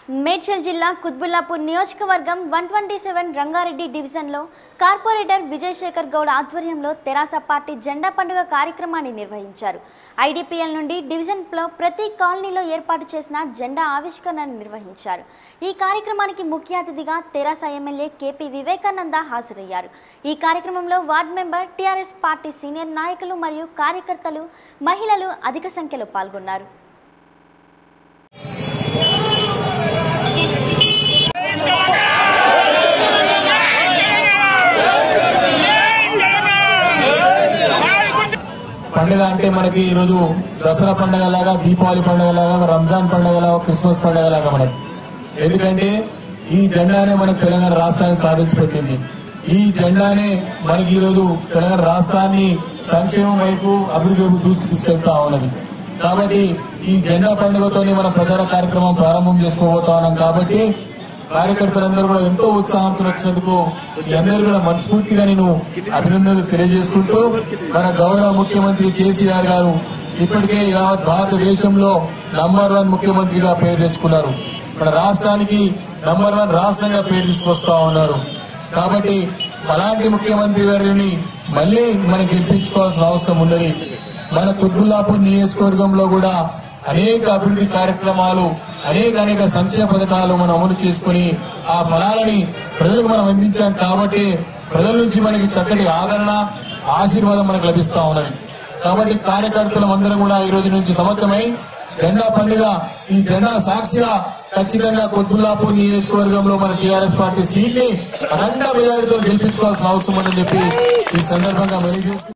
మేడ్చల్ జిల్లా కుత్బుల్లాపూర్ నియోజకవర్గం one twenty seven Rangareddy డివిజన్లో కార్పొరేటర్ విజయశేఖర్ గౌడ్ ఆధ్వర్యంలో తెరాస పార్టీ జెండా పండుగ కార్యక్రమాన్ని నిర్వహించారు ఐడిపిఎల్ నుండి డివిజన్లో ప్రతి కాలనీలో ఏర్పాటు చేసిన జెండా ఆవిష్కరణను నిర్వహించారు ఈ కార్యక్రమానికి ముఖ్య అతిథిగా తెరాస ఎమ్మెల్యే కేపీ వివేకానంద హాజరయ్యారు ఈ కార్యక్రమంలో ward member TRS party senior నాయకులు మరియు కార్యకర్తలు మహిళలు అధిక సంఖ్యలో పాల్గొన్నారు పండుగ అంటే మనకి ఈరోజు దసరా పండుగ లాగా దీపావళి పండుగ లాగా రంజాన్ పండుగ లాగా క్రిస్మస్ పండుగ లాగా మనకి ఎందుకంటే ఈ జెండానే మనకు తెలంగాణ రాష్ట్రాన్ని సాధించి పెట్టింది ఈ జెండానే మనకి ఈరోజు తెలంగాణ రాష్ట్రాన్ని సంక్షేమం వైపు అభివృద్ధి వైపు దూసుకు తీసుకెళ్తా ఉన్నది కాబట్టి ఈ జెండా పండుగతోనే మనం ప్రచార కార్యక్రమం ప్రారంభం చేసుకోబోతా ఉన్నాం కాబట్టి కార్యకర్తలందరూ కూడా ఎంతో ఉత్సాహంతో వచ్చినందుకు మీ అందరూ కూడా మనస్ఫూర్తిగా నేను అభినందనలు తెలియజేసుకుంటూ మన గౌరవ ముఖ్యమంత్రి కేసీఆర్ గారు ఇప్పటికే యావత్ భారతదేశంలో నంబర్ వన్ ముఖ్యమంత్రిగా పేరు తెచ్చుకున్నారు మన రాష్ట్రానికి నంబర్ వన్ రాష్ట్రంగా పేరు తీసుకొస్తా ఉన్నారు కాబట్టి అలాంటి ముఖ్యమంత్రి గారిని మళ్ళీ మనం గెలిపించుకోవాల్సిన అవసరం ఉన్నది మన కుత్బుల్లాపూర్ నియోజకవర్గంలో కూడా అనేక అభివృద్ధి కార్యక్రమాలు అనేక అనేక సంక్షేమ పథకాలు మనం అమలు చేసుకుని ఆ ఫలాలని ప్రజలకు మనం అందించాం కాబట్టి ప్రజల నుంచి మనకి చక్కటి ఆదరణ ఆశీర్వాదం మనకు లభిస్తా ఉన్నది కాబట్టి కార్యకర్తలం అందరం కూడా ఈ రోజు నుంచి సమర్థమై జెండా పండుగ ఈ జెండా సాక్షిగా ఖచ్చితంగా కొత్తుల్లాపూర్ నియోజకవర్గంలో మన టీఆర్ఎస్ పార్టీ సీట్ ని అఖండ మెజారిటీతో గెలిపించుకోవాల్సిన అవసరం ఉందని చెప్పి ఈ సందర్భంగా మెలిగి